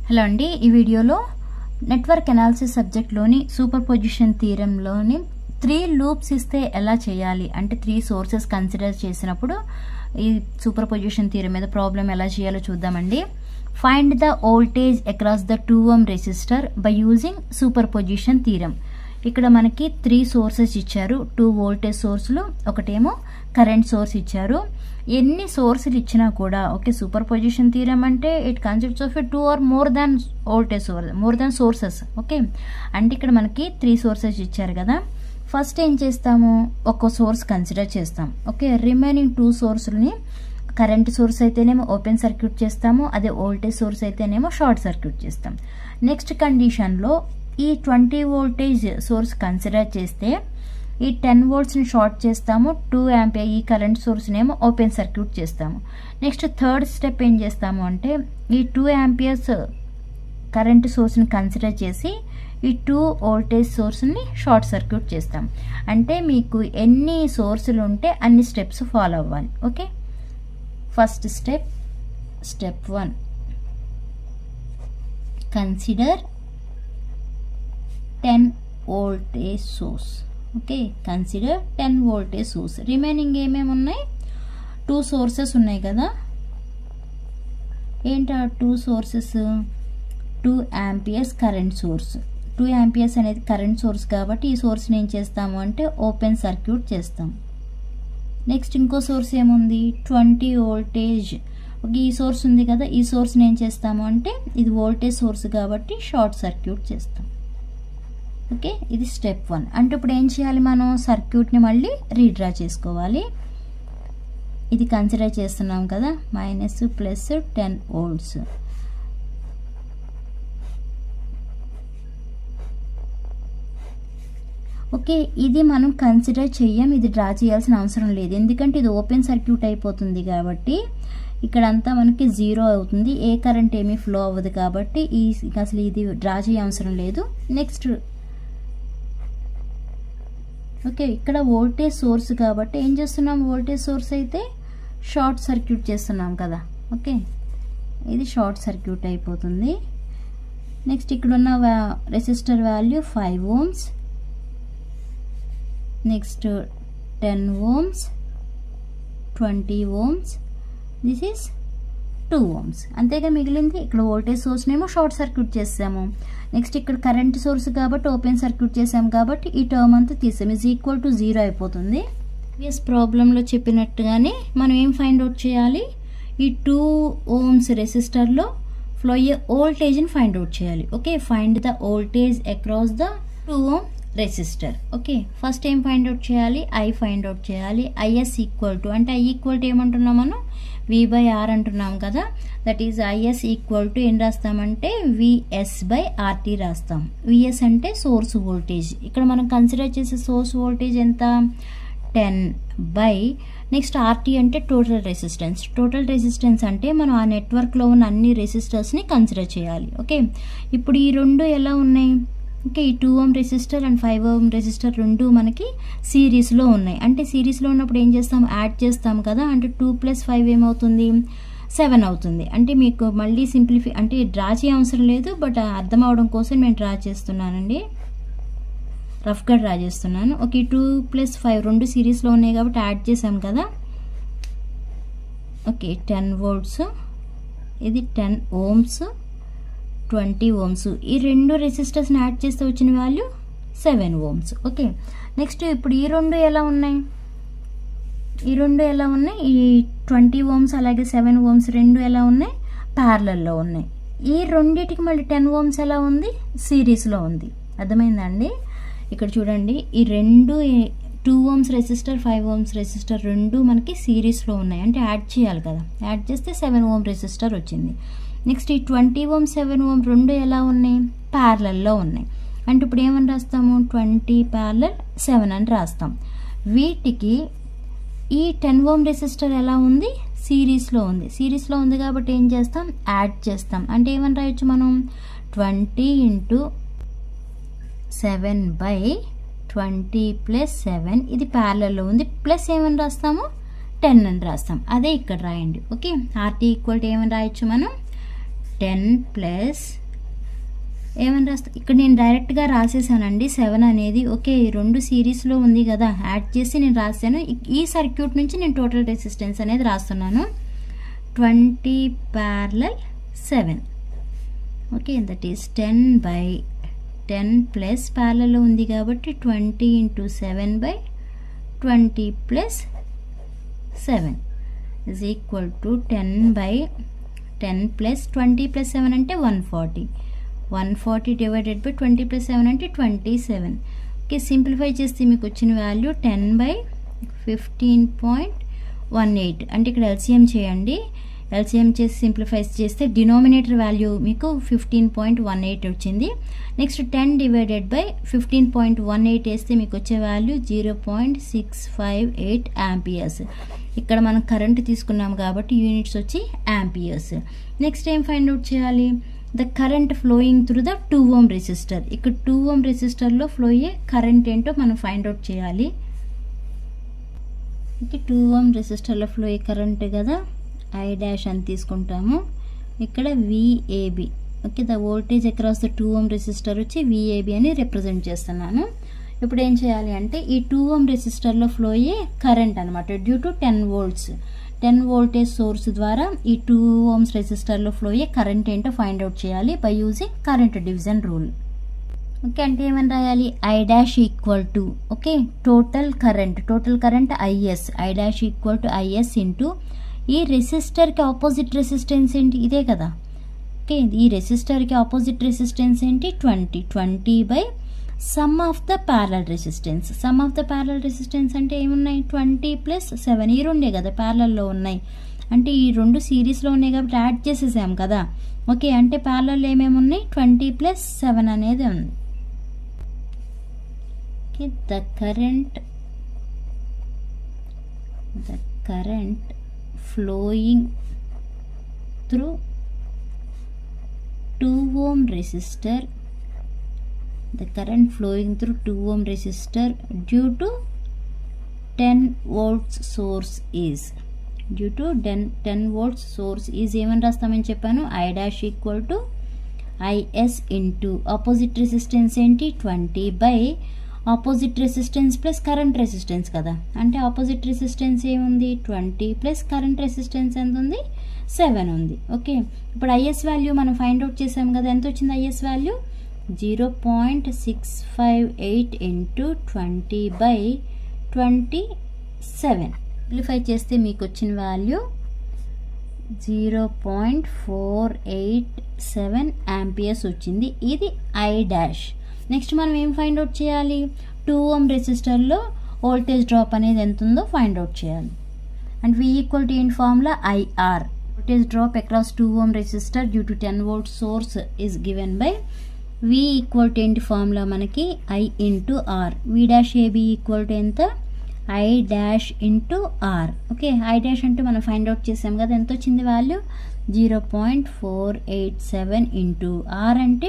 hello అండి ఈ వీడియోలో నెట్వర్క్ అనాలిసిస్ సబ్జెక్ట్లోని సూపర్ పొజిషన్ థీరంలోని త్రీ లూప్స్ ఇస్తే ఎలా చేయాలి అంటే త్రీ సోర్సెస్ కన్సిడర్ చేసినప్పుడు ఈ సూపర్ పొజిషన్ థీరం మీద ప్రాబ్లం ఎలా చేయాలో చూద్దామండి find the voltage across the two ohm resistor by using superposition theorem ఇక్కడ మనకి త్రీ సోర్సెస్ ఇచ్చారు టూ వోల్టేజ్ సోర్సులు ఒకటేమో కరెంట్ సోర్స్ ఇచ్చారు ఎన్ని సోర్సులు ఇచ్చినా కూడా ఓకే సూపర్ పొజిషన్ థీరం అంటే it consists of two or more than voltage source more than sources okay అంటే ఇక్కడ మనకి త్రీ సోర్సెస్ ఇచ్చారు కదా ఫస్ట్ ఏం చేస్తాము ఒక సోర్స్ కన్సిడర్ చేస్తాం ఓకే రిమైనింగ్ టూ సోర్సులని కరెంట్ సోర్స్ అయితేనేమో ఓపెన్ సర్క్యూట్ చేస్తాము అదే వోల్టేజ్ సోర్స్ అయితేనేమో షార్ట్ సర్క్యూట్ చేస్తాం నెక్స్ట్ కండిషన్లో ఈ ట్వంటీ వోల్టేజ్ సోర్స్ కన్సిడర్ చేస్తే ఈ టెన్ వోల్ట్స్ని షార్ట్ చేస్తాము టూ యాంపియర్ ఈ కరెంట్ సోర్స్నేమో ఓపెన్ సర్క్యూట్ చేస్తాము నెక్స్ట్ థర్డ్ స్టెప్ ఏం చేస్తాము అంటే ఈ టూ యాంపియర్స్ కరెంట్ సోర్స్ని కన్సిడర్ చేసి ఈ టూ వోల్టేజ్ సోర్స్ని షార్ట్ సర్క్యూట్ చేస్తాం అంటే మీకు ఎన్ని సోర్సులు ఉంటే అన్ని స్టెప్స్ ఫాలో అవ్వాలి okay first step step one consider ten voltage source okay consider ten voltage source remaining ఏమేమి ఉన్నాయి టూ సోర్సెస్ ఉన్నాయి కదా ఏంటి ఆ two sources two amperes current source two amperes అనేది కరెంట్ సోర్స్ కాబట్టి ఈ సోర్స్ని ఏం చేస్తాము అంటే ఓపెన్ సర్క్యూట్ చేస్తాం నెక్స్ట్ ఇంకో సోర్స్ ఏముంది ట్వంటీ వోల్టేజ్ ఈ సోర్స్ ఉంది కదా ఈ సోర్స్ని ఏం చేస్తాము అంటే ఇది వోల్టేజ్ సోర్స్ కాబట్టి షార్ట్ సర్క్యూట్ చేస్తాం ఓకే ఇది స్టెప్ వన్ అంటే ఇప్పుడు ఏం చేయాలి మనం సర్క్యూట్ని మళ్ళీ రీడ్రా చేసుకోవాలి ఇది కన్సిడర్ చేస్తున్నాం కదా minus plus ten volts okay ఇది మనం కన్సిడర్ చెయ్యం ఇది డ్రా చేయాల్సిన అవసరం లేదు ఎందుకంటే ఇది ఓపెన్ సర్క్యూట్ అయిపోతుంది కాబట్టి ఇక్కడంతా మనకి జీరో అవుతుంది ఏ కరెంట్ ఏమీ ఫ్లో అవ్వదు కాబట్టి ఈ అసలు ఇది డ్రా చేయ అవసరం లేదు నెక్స్ట్ ఓకే ఇక్కడ వోల్టేజ్ సోర్స్ కాబట్టి ఏం చేస్తున్నాం వోల్టేజ్ సోర్స్ అయితే షార్ట్ సర్క్యూట్ చేస్తున్నాం కదా ఓకే ఇది షార్ట్ సర్క్యూట్ అయిపోతుంది నెక్స్ట్ ఇక్కడ ఉన్న resistor value five ohms next ten ohms twenty ohms this is two ohms అంతేగా మిగిలింది ఇక్కడ వోల్టేజ్ సోర్స్నేమో షార్ట్ సర్క్యూట్ చేసాము నెక్స్ట్ ఇక్కడ కరెంట్ సోర్స్ కాబట్టి ఓపెన్ సర్క్యూట్ చేసాము కాబట్టి ఈ టర్మ్ అంతా తీసాం ఇజ్ ఈక్వల్ టు జీరో అయిపోతుంది ప్రీవియస్ ప్రాబ్లంలో చెప్పినట్టుగానే మనం ఏం ఫైండ్ అవుట్ చేయాలి ఈ టూ ఓమ్స్ రెసిస్టర్లో ఫ్లో అయ్యే వోల్టేజ్ని ఫైండ్ అవుట్ చేయాలి okay find the voltage across the two ohm resistor okay first ఏం ఫైండ్ అవుట్ చేయాలి ఐ ఫైండ్ అవుట్ చేయాలి ఐఎస్ ఈక్వల్ టు అంటే ఐ ఈక్వల్ టు ఏమంటున్నాం మనం వి బై ఆర్ అంటున్నాం కదా that is IS equal to ఏం రాస్తామంటే విఎస్ బై ఆర్టీ రాస్తాం విఎస్ అంటే సోర్స్ వోల్టేజ్ ఇక్కడ మనం కన్సిడర్ చేసే సోర్స్ వోల్టేజ్ ఎంత టెన్ బై నెక్స్ట్ ఆర్టీ అంటే టోటల్ రెసిస్టెన్స్ టోటల్ రెసిస్టెన్స్ అంటే మనం ఆ నెట్వర్క్లో ఉన్న అన్ని రెసిస్టర్స్ని కన్సిడర్ చేయాలి ఓకే ఇప్పుడు ఈ రెండు ఎలా ఉన్నాయి ఓకే ఈ two ohm resistor and five ohm resistor రెండు మనకి సిరీస్లో ఉన్నాయి అంటే సిరీస్లో ఉన్నప్పుడు ఏం చేస్తాం యాడ్ చేస్తాం కదా అంటే టూ ప్లస్ ఫైవ్ ఏమవుతుంది సెవెన్ అవుతుంది అంటే మీకు మళ్ళీ సింప్లిఫై అంటే డ్రా చేయ అవసరం లేదు బట్ అర్థం అవడం కోసం నేను డ్రా చేస్తున్నానండి రఫ్గా డ్రా చేస్తున్నాను ఓకే టూ ప్లస్ ఫైవ్ రెండు సిరీస్లో ఉన్నాయి కాబట్టి యాడ్ చేసాం కదా ఓకే టెన్ వోల్ట్స్ ఇది టెన్ ఓమ్స్ ట్వంటీ ఓమ్స్ ఈ రెండు రెసిస్టర్స్ని యాడ్ చేస్తే వచ్చిన value seven ohms okay next ఇప్పుడు ఈ రెండు ఎలా ఉన్నాయి ఈ రెండు ఎలా ఉన్నాయి ఈ ట్వంటీ ఓమ్స్ అలాగే సెవెన్ ఓమ్స్ రెండు ఎలా ఉన్నాయి ప్యారలల్లో ఉన్నాయి ఈ రెండింటికి మళ్ళీ టెన్ ఓమ్స్ ఎలా ఉంది సిరీస్లో ఉంది అర్థమైందండి ఇక్కడ చూడండి ఈ రెండు two ohms resistor five ohms resistor రెండు మనకి సిరీస్లో ఉన్నాయి అంటే యాడ్ చేయాలి కదా యాడ్ చేస్తే సెవెన్ ఓమ్ రెసిస్టర్ వచ్చింది నెక్స్ట్ ఈ ట్వంటీ ఓమ్ సెవెన్ ఓమ్ రెండు ఎలా ఉన్నాయి ప్యారలల్లో ఉన్నాయి అంటే ఇప్పుడు ఏమని రాస్తాము ట్వంటీ ప్యారలల్ సెవెన్ అని రాస్తాం వీటికి ఈ టెన్ ఓమ్ రెసిస్టర్ ఎలా ఉంది సిరీస్లో ఉంది సిరీస్లో ఉంది కాబట్టి ఏం చేస్తాం యాడ్ చేస్తాం అంటే ఏమని రాయొచ్చు మనం twenty into seven by twenty plus seven ఇది ప్యారలలో ఉంది ప్లస్ ఏమని రాస్తాము టెన్ అని రాస్తాం అదే ఇక్కడ రాయండి ఓకే ఆర్టీ ఈక్వల్ టు ఏమని రాయొచ్చు మనం టెన్ ప్లస్ ఏమని రాస్తా ఇక్కడ నేను డైరెక్ట్గా రాసేసానండి సెవెన్ అనేది ఓకే ఈ రెండు సిరీస్లో ఉంది కదా యాడ్ చేసి నేను రాశాను ఈ- ఈ సర్క్యూట్ నుంచి నేను టోటల్ రెసిస్టెన్స్ అనేది రాస్తున్నాను twenty parallel seven okay that is ten by ten plus ప్యారలలో ఉంది కాబట్టి twenty into seven by twenty plus seven is equal to ten by ten plus twenty plus seven అంటే one forty one forty divided by twenty plus seven అంటే twenty seven okay simplify చేస్తే మీకు వచ్చిన value ten by fifteen point one eight అంటే ఇక్కడ LCM చేయండి LCM చేసి simplify చేస్తే డినామినేటర్ వాల్యూ మీకు ఫిఫ్టీన్ పాయింట్ వన్ ఎయిట్ వచ్చింది next ten divided by fifteen point one eight వేస్తే మీకు వచ్చే value zero point six five eight amperes ఇక్కడ మనం కరెంట్ తీసుకున్నాం కాబట్టి యూనిట్స్ వచ్చి యాంపియర్స్ నెక్స్ట్ ఏం ఫైండ్ అవుట్ చేయాలి the current flowing through the two ohm resistor ఇక్కడ టూ ఓమ్ రెసిస్టర్లో ఫ్లో అయ్యే కరెంట్ ఏంటో మనం ఫైండ్ అవుట్ చేయాలి ఓకే టూ ఓమ్ రెసిస్టర్లో ఫ్లో అయ్యే కరెంట్ కదా ఐ డాష్ అని తీసుకుంటాము ఇక్కడ VAB okay the voltage across the two ohm resistor వచ్చి విఏబి అని రిప్రజెంట్ చేస్తున్నాను ఇప్పుడు ఏం చేయాలి అంటే ఈ టూ ఓమ్ రెసిస్టర్లో ఫ్లో అయ్యే కరెంట్ అనమాట due to ten volts ten voltage source ద్వారా ఈ టూ ఓమ్స్ రెసిస్టర్లో ఫ్లో అయ్యే కరెంట్ ఏంటో ఫైండ్ అవుట్ చేయాలి by using current division rule okay అంటే ఏమని రాయాలి I dash equal to okay total current total current IS I dash equal to IS into ఈ రెసిస్టర్కి ఆపోజిట్ రెసిస్టెన్స్ ఏంటి ఇదే కదా ఓకే ఈ రెసిస్టర్కి ఆపోజిట్ రెసిస్టెన్స్ ఏంటి twenty twenty by sum of the parallel resistance sum of the parallel resistance అంటే ఏమున్నాయి ట్వంటీ ప్లస్ సెవెన్ ఈ రెండే కదా ప్యారలల్లో ఉన్నాయి అంటే ఈ రెండు సిరీస్లో ఉన్నాయి కాబట్టి యాడ్ చేసేసాం కదా ఓకే అంటే ప్యారలల్ ఏమేమి ఉన్నాయి ట్వంటీ ప్లస్ సెవెన్ అనేది ఉంది okay the current the current flowing through 2 ohm resistor the current flowing through 2 ohm resistor due to 10 volts source is due to 10, 10 volts source is ఏమని రాస్తామని చెప్పాను I dash equal to IS into opposite resistance ఏంటి twenty by opposite resistance plus current resistance కదా అంటే opposite resistance ఏముంది twenty plus current resistance ఎంత ఉంది seven ఉంది ఓకే ఇప్పుడు ఐఎస్ వాల్యూ మనం ఫైండ్ అవుట్ చేసాం కదా ఎంత వచ్చింది IS value zero point six five eight into twenty by twenty seven simplify చేస్తే మీకు వచ్చిన value zero point four eight seven amperes వచ్చింది ఇది ఐ డాష్ నెక్స్ట్ మనం ఏం ఫైండ్ అవుట్ చేయాలి టూ ఓమ్ రెసిస్టర్లో వోల్టేజ్ డ్రాప్ అనేది ఎంత ఉందో ఫైండ్ అవుట్ చేయాలి and V equal to in formula IR voltage drop across two ohm resistor due to ten volt source is given by V equal to ఏంటి formula మనకి I into R V dash AB equal to ఎంత I dash into R okay I dash అంటే మనం find out చేసాం కదా ఎంత వచ్చింది value zero point four eight seven into R అంటే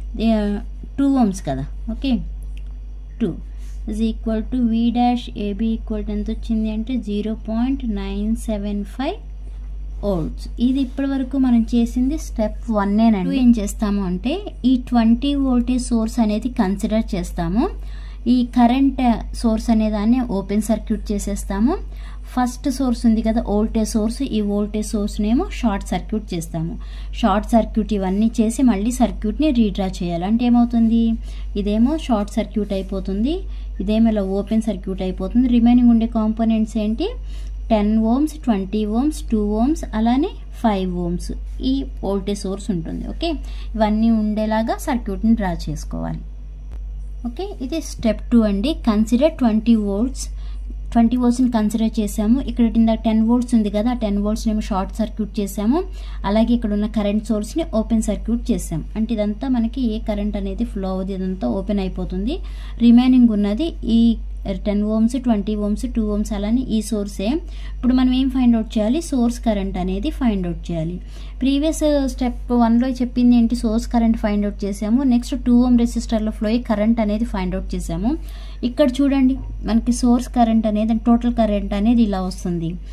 టూ ఓమ్స్ కదా okay two is equal to V dash AB equal to ఎంత వచ్చింది అంటే zero point nine seven five volts ఇది ఇప్పటి వరకు మనం చేసింది స్టెప్ వన్నేనండి ఏం చేస్తాము అంటే ఈ ట్వంటీ వోల్టేజ్ సోర్స్ అనేది కన్సిడర్ చేస్తాము ఈ కరెంట్ సోర్స్ అనే దాన్ని ఓపెన్ సర్క్యూట్ చేసేస్తాము ఫస్ట్ సోర్స్ ఉంది కదా వోల్టేజ్ సోర్స్ ఈ వోల్టేజ్ సోర్స్నేమో షార్ట్ సర్క్యూట్ చేస్తాము షార్ట్ సర్క్యూట్ ఇవన్నీ చేసి మళ్ళీ సర్క్యూట్ని రీడ్రా చేయాలి అంటే ఏమవుతుంది ఇదేమో షార్ట్ సర్క్యూట్ అయిపోతుంది ఇదేమో ఇలా ఓపెన్ సర్క్యూట్ అయిపోతుంది రిమైనింగ్ ఉండే కాంపోనెంట్స్ ఏంటి ten ohms twenty ohms two ohms అలానే ఫైవ్ ఓమ్స్ ఈ వోల్టేజ్ సోర్స్ ఉంటుంది ఓకే ఇవన్నీ ఉండేలాగా సర్క్యూట్ని డ్రా చేసుకోవాలి ఓకే ఇది స్టెప్ టూ అండి కన్సిడర్ ట్వంటీ వోల్ట్స్ ట్వంటీ వోల్ట్స్ని కన్సిడర్ చేసాము ఇక్కడ ఇందాక టెన్ వోల్ట్స్ ఉంది కదా ఆ టెన్ వోల్ట్స్ని ఏమో షార్ట్ సర్క్యూట్ చేసాము అలాగే ఇక్కడ ఉన్న కరెంట్ సోర్స్ని ఓపెన్ సర్క్యూట్ చేసాం అంటే ఇదంతా మనకి ఏ కరెంట్ అనేది ఫ్లో అవుతుంది ఇదంతా ఓపెన్ అయిపోతుంది రిమైనింగ్ ఉన్నది ఈ ten ohms twenty ohms two ohms అలానే ఈ సోర్సే ఇప్పుడు మనం ఏం ఫైండ్ అవుట్ చేయాలి సోర్స్ కరెంట్ అనేది ఫైండ్ అవుట్ చేయాలి ప్రీవియస్ స్టెప్ వన్లో చెప్పింది ఏంటి సోర్స్ కరెంట్ ఫైండ్ అవుట్ చేసాము నెక్స్ట్ టూ ఓమ్ రెసిస్టర్లో ఫ్లో కరెంట్ అనేది ఫైండ్ అవుట్ చేసాము ఇక్కడ చూడండి మనకి సోర్స్ కరెంట్ అనేది టోటల్ కరెంట్ అనేది ఇలా వస్తుంది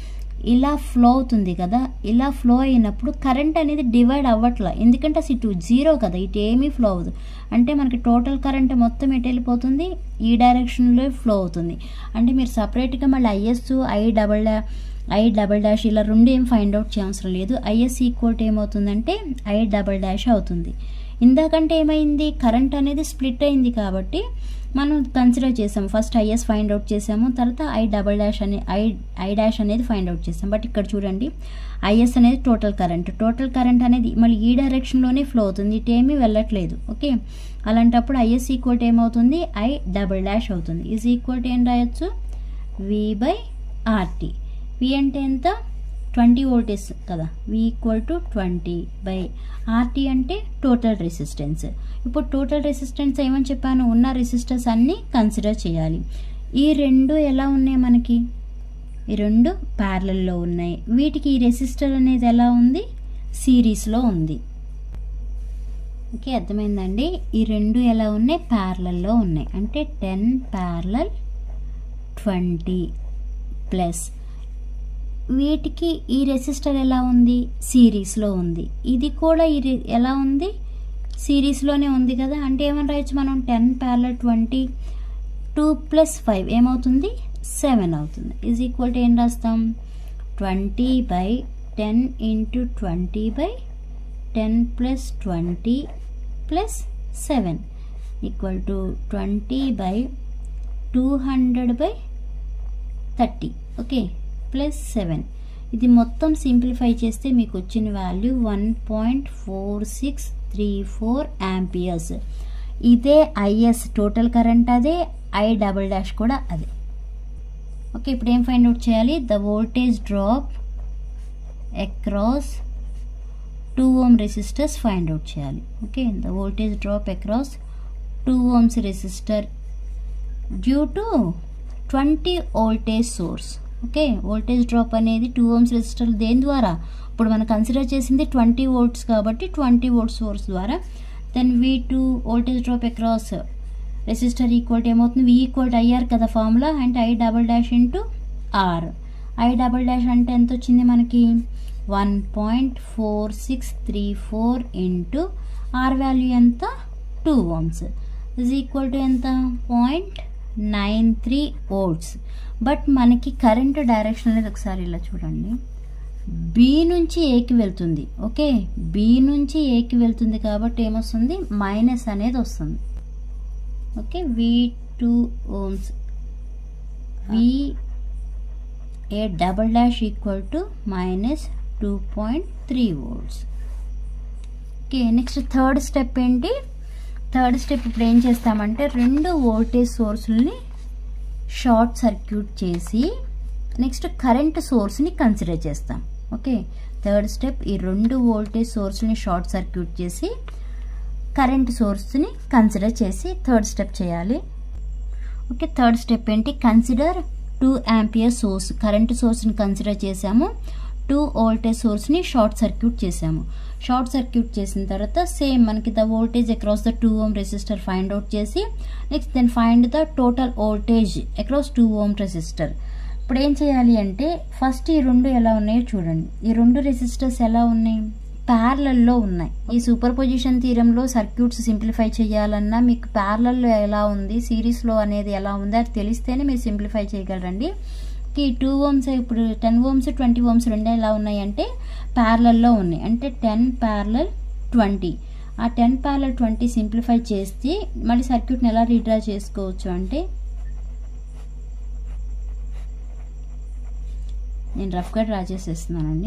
ఇలా ఫ్లో అవుతుంది కదా ఇలా ఫ్లో అయినప్పుడు కరెంట్ అనేది డివైడ్ అవ్వట్లా ఎందుకంటే అసలు ఇటు జీరో కదా ఇటు ఏమీ ఫ్లో అవ్వదు అంటే మనకి టోటల్ కరెంట్ మొత్తం ఎటు వెళ్ళిపోతుంది ఈ డైరెక్షన్లో ఫ్లో అవుతుంది అంటే మీరు సపరేట్గా మళ్ళీ ఐఎస్ ఐ డబల్ డా ఐ డబల్ డాష్ ఇలా రెండు ఏం ఫైండ్ అవుట్ చేయవసరం లేదు ఐఎస్ ఈక్వల్ టు ఏమవుతుందంటే ఐ డబల్ డాష్ అవుతుంది ఇందాకంటే ఏమైంది కరెంట్ అనేది స్ప్లిట్ అయింది కాబట్టి మనం కన్సిడర్ చేసాం ఫస్ట్ ఐఎస్ ఫైండ్ అవుట్ చేసాము తర్వాత ఐ డబల్ డాష్ అనే ఐ ఐ డాష్ అనేది ఫైండ్ అవుట్ చేసాం బట్ ఇక్కడ చూడండి ఐఎస్ అనేది టోటల్ కరెంట్ టోటల్ కరెంట్ అనేది మళ్ళీ ఈ డైరెక్షన్లోనే ఫ్లో అవుతుంది ఇటు ఏమీ వెళ్ళట్లేదు ఓకే అలాంటప్పుడు ఐఎస్ ఈక్వల్ టు ఏమవుతుంది ఐ డబల్ డాష్ అవుతుంది ఈజ్ ఈక్వల్ టు ఏం రాయొచ్చు వి బై ఆర్టీ వి అంటే ఎంత ట్వంటీ వోల్టేజ్ కదా V equal to twenty by RT అంటే టోటల్ రెసిస్టెన్స్ ఇప్పుడు టోటల్ రెసిస్టెన్స్ ఏమని చెప్పాను ఉన్న రెసిస్టర్స్ అన్నీ కన్సిడర్ చేయాలి ఈ రెండు ఎలా ఉన్నాయి మనకి ఈ రెండు ప్యారలల్లో ఉన్నాయి వీటికి ఈ రెసిస్టర్ అనేది ఎలా ఉంది సిరీస్లో ఉంది ఓకే అర్థమైందండి ఈ రెండు ఎలా ఉన్నాయి ప్యారలల్లో ఉన్నాయి అంటే టెన్ ప్యారలల్ ట్వంటీ ప్లస్ వీటికి ఈ రెసిస్టర్ ఎలా ఉంది సిరీస్లో ఉంది ఇది కూడా ఈ రె- ఎలా ఉంది సిరీస్లోనే ఉంది కదా అంటే ఏమని రాయొచ్చు మనం ten parallel twenty two plus five ఏమవుతుంది సెవెన్ అవుతుంది ఈజ్ ఈక్వల్ టు ఏం రాస్తాం twenty by ten into twenty by ten plus twenty plus seven equal to twenty by two hundred by thirty okay plus seven ఇది మొత్తం simplify చేస్తే మీకు వచ్చిన value one point four six three four amperes ఇదే IS total current అదే I double dash కూడా అదే okay ఇప్పుడు ఏం ఫైండ్ అవుట్ చేయాలి the voltage drop across two ohm resistors find out చేయాలి okay the voltage drop across two ohms resistor due to twenty voltage source okay voltage drop అనేది two ohms resistor దేని ద్వారా ఇప్పుడు మనం consider చేసింది twenty volts కాబట్టి twenty volt source ద్వారా then V two voltage drop across resistor equal ఏమవుతుంది V equal IR కదా ఫార్ములా అంటే I double dash into R I double dash అంటే ఎంత వచ్చింది మనకి one point four six three four into R value ఎంత two ohms is equal to ఎంత point nine three volts but మనకి current direction అనేది ఒకసారి ఇలా చూడండి బి నుంచి ఏకి వెళ్తుంది ఓకే బి నుంచి ఏకి వెళ్తుంది కాబట్టి ఏమొస్తుంది మైనస్ అనేది వస్తుంది okay V two ohms V A double dash equal to minus two point three volts okay next third step ఏంటి థర్డ్ స్టెప్ ఇప్పుడు ఏం చేస్తామంటే రెండు వోల్టేజ్ సోర్సుల్ని షార్ట్ సర్క్యూట్ చేసి నెక్స్ట్ కరెంట్ సోర్స్ని కన్సిడర్ చేస్తాం ఓకే థర్డ్ స్టెప్ ఈ రెండు వోల్టేజ్ సోర్స్ని షార్ట్ సర్క్యూట్ చేసి కరెంట్ సోర్స్ని కన్సిడర్ చేసి థర్డ్ స్టెప్ చేయాలి ఓకే థర్డ్ స్టెప్ ఏంటి consider two ampere source current సోర్స్ని కన్సిడర్ చేసాము టూ వోల్టేజ్ సోర్స్ని షార్ట్ సర్క్యూట్ చేసాము షార్ట్ సర్క్యూట్ చేసిన తర్వాత సేమ్ మనకి the voltage across the two ohm resistor find out చేసి next then find the total voltage across two ohm resistor ఇప్పుడు ఏం చేయాలి అంటే ఫస్ట్ ఈ రెండు ఎలా ఉన్నాయో చూడండి ఈ రెండు రెసిస్టర్స్ ఎలా ఉన్నాయి ప్యారలల్లో ఉన్నాయి ఈ సూపర్ పొజిషన్ థీరంలో సర్క్యూట్స్ సింప్లిఫై చేయాలన్నా మీకు ప్యారలల్లో ఎలా ఉంది సిరీస్లో అనేది ఎలా ఉంది అది తెలిస్తేనే మీరు సింప్లిఫై చేయగలరండి ఈ టూ ఓమ్స్ ఇప్పుడు టెన్ ఓమ్స్ ట్వంటీ ఓమ్స్ రెండు ఎలా ఉన్నాయి అంటే ప్యారలల్లో ఉన్నాయి అంటే టెన్ ప్యారలల్ ట్వంటీ ఆ టెన్ ప్యారలల్ ట్వంటీ సింప్లిఫై చేస్తే మళ్ళీ సర్క్యూట్ని ఎలా రీడ్రా చేసుకోవచ్చు అంటే నేను రఫ్గా డ్రా చేసేస్తున్నానండి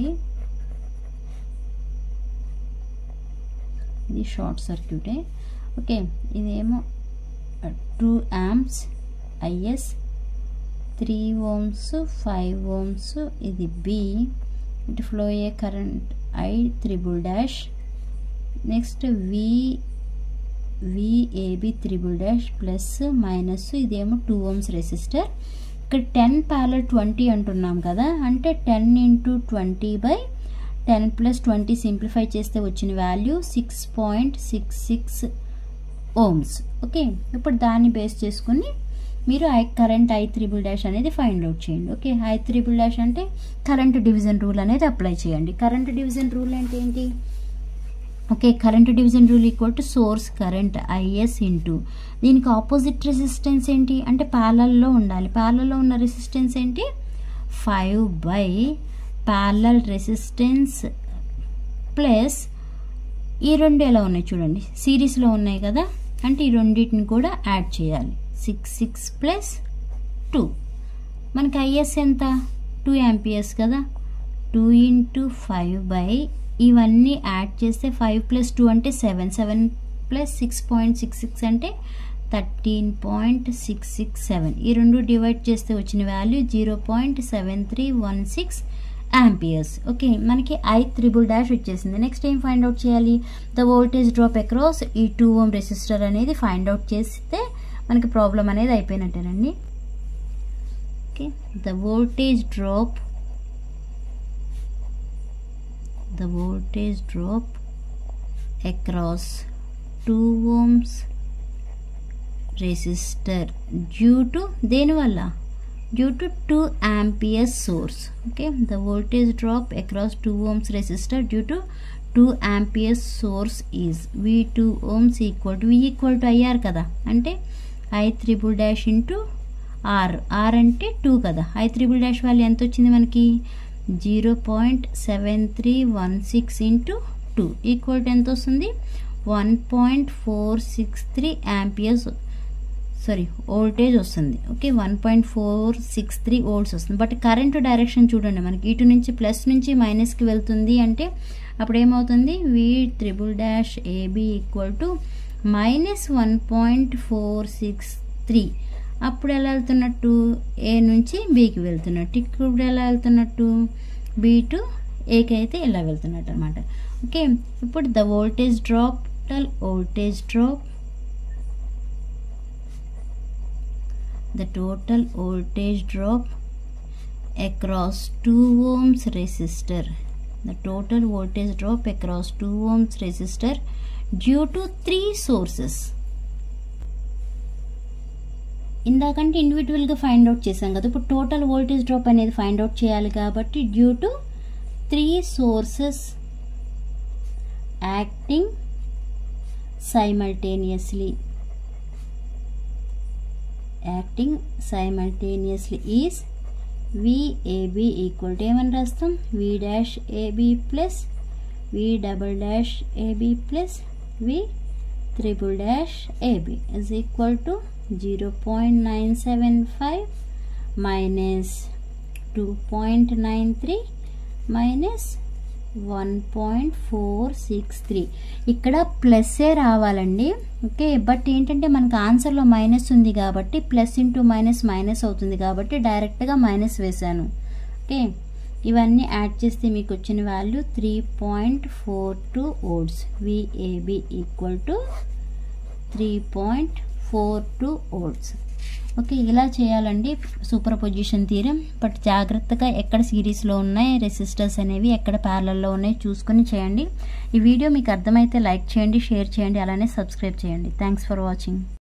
ఇది షార్ట్ సర్క్యూటే ఓకే ఇదేమో two amps IS three ohms five ohms ఇది బి ఇటు ఫ్లో అయ్యే current I triple dash next V VAB triple dash plus minus ఇదేమో టూ ఓమ్స్ రెసిస్టర్ ఇక్కడ టెన్ ప్యాలర్ ట్వంటీ అంటున్నాం కదా అంటే ten into twenty by ten plus twenty simplify చేస్తే వచ్చిన value six point six six ohms okay ఇప్పుడు దాన్ని base చేసుకుని మీరు I current I triple dash అనేది ఫైండ్ అవుట్ చేయండి ఓకే ఐ త్రిబుల్ డాష్ అంటే కరెంట్ డివిజన్ రూల్ అనేది అప్లై చేయండి కరెంట్ డివిజన్ రూల్ అంటే ఏంటి okay current division rule equal to source current IS into దీనికి ఆపోజిట్ రెసిస్టెన్స్ ఏంటి అంటే ప్యాలల్లో ఉండాలి ప్యాలల్లో ఉన్న రెసిస్టెన్స్ ఏంటి five by parallel resistance plus ఈ రెండు ఎలా ఉన్నాయి చూడండి సిరీస్లో ఉన్నాయి కదా అంటే ఈ రెండింటిని కూడా యాడ్ చేయాలి సిక్స్ సిక్స్ ప్లస్ టూ మనకి ఐఎస్ ఎంత టూ యాంపియర్స్ కదా టూ ఇంటూ ఫైవ్ బై ఇవన్నీ యాడ్ చేస్తే ఫైవ్ ప్లస్ టూ అంటే seven seven plus six point six six అంటే thirteen point six six seven ఈ రెండు డివైడ్ చేస్తే వచ్చిన value zero point seven three one six amperes okay మనకి ఐ త్రిబుల్ డాష్ వచ్చేసింది నెక్స్ట్ ఏం ఫైండ్ అవుట్ చేయాలి ద వోల్టేజ్ డ్రాప్ అక్రాస్ ఈ టూ ఓమ్ రెసిస్టర్ అనేది ఫైండ్ అవుట్ చేస్తే మనకి ప్రాబ్లం అనేది అయిపోయినట్టేనండి okay the voltage drop the voltage drop across two ohms resistor due to దేనివల్ల due to 2 amperes source okay the voltage drop across 2 ohms resistor due to 2 amperes source is v2 ohms equal to v equal to ir కదా అంటే i triple dash into R R అంటే two కదా I triple dash value ఎంత వచ్చింది మనకి zero point seven three one six into two equal to ఎంత వస్తుంది one point four six three amperes sorry voltage వస్తుంది okay one point four six three volts వస్తుంది but current direction చూడండి మనకి ఇటు నుంచి ప్లస్ నుంచి మైనస్కి వెళ్తుంది అంటే అప్పుడు ఏమవుతుంది V triple dash AB equal to minus one point four six three అప్పుడు ఎలా వెళ్తున్నట్టు ఏ నుంచి బికి వెళ్తున్నట్టు ఇప్పుడు ఎలా వెళ్తున్నట్టు బి టు ఏకి అయితే ఇలా వెళ్తున్నట్టు అనమాట ఓకే ఇప్పుడు ద వోల్టేజ్ డ్రాప్ టల్ voltage drop the total voltage drop across 2 ohms resistor the total voltage drop across 2 ohms resistor due to three sources ఇందాకంటే ఇండివిజువల్గా ఫైండ్ అవుట్ చేసాం కదా ఇప్పుడు టోటల్ వోల్టేజ్ డ్రాప్ అనేది ఫైండ్ అవుట్ చేయాలి కాబట్టి due to three sources acting simultaneously acting simultaneously is VAB equal to ఏమని రాస్తాం V dash AB plus V double dash AB plus V triple dash AB is equal to zero point nine seven five minus two point nine three minus one point four six three ఇక్కడ ప్లస్సే రావాలండి okay but ఏంటంటే మనకు ఆన్సర్లో minus ఉంది కాబట్టి plus into minus minus అవుతుంది కాబట్టి డైరెక్ట్గా మైనస్ వేశాను ఓకే ఇవన్నీ యాడ్ చేస్తే మీకు వచ్చిన value three point four two ఓట్స్ విఏబి equal to three point four two ఓట్స్ ఓకే ఇలా చేయాలండి సూపర్ పొజిషన్ థీరం బట్ జాగ్రత్తగా ఎక్కడ సిరీస్లో ఉన్నాయి రెసిస్టర్స్ అనేవి ఎక్కడ ప్యారలల్లో ఉన్నాయి చూసుకొని చేయండి ఈ వీడియో మీకు అర్థమైతే లైక్ చేయండి షేర్ చేయండి అలానే సబ్స్క్రైబ్ చేయండి థ్యాంక్స్ ఫర్ వాచింగ్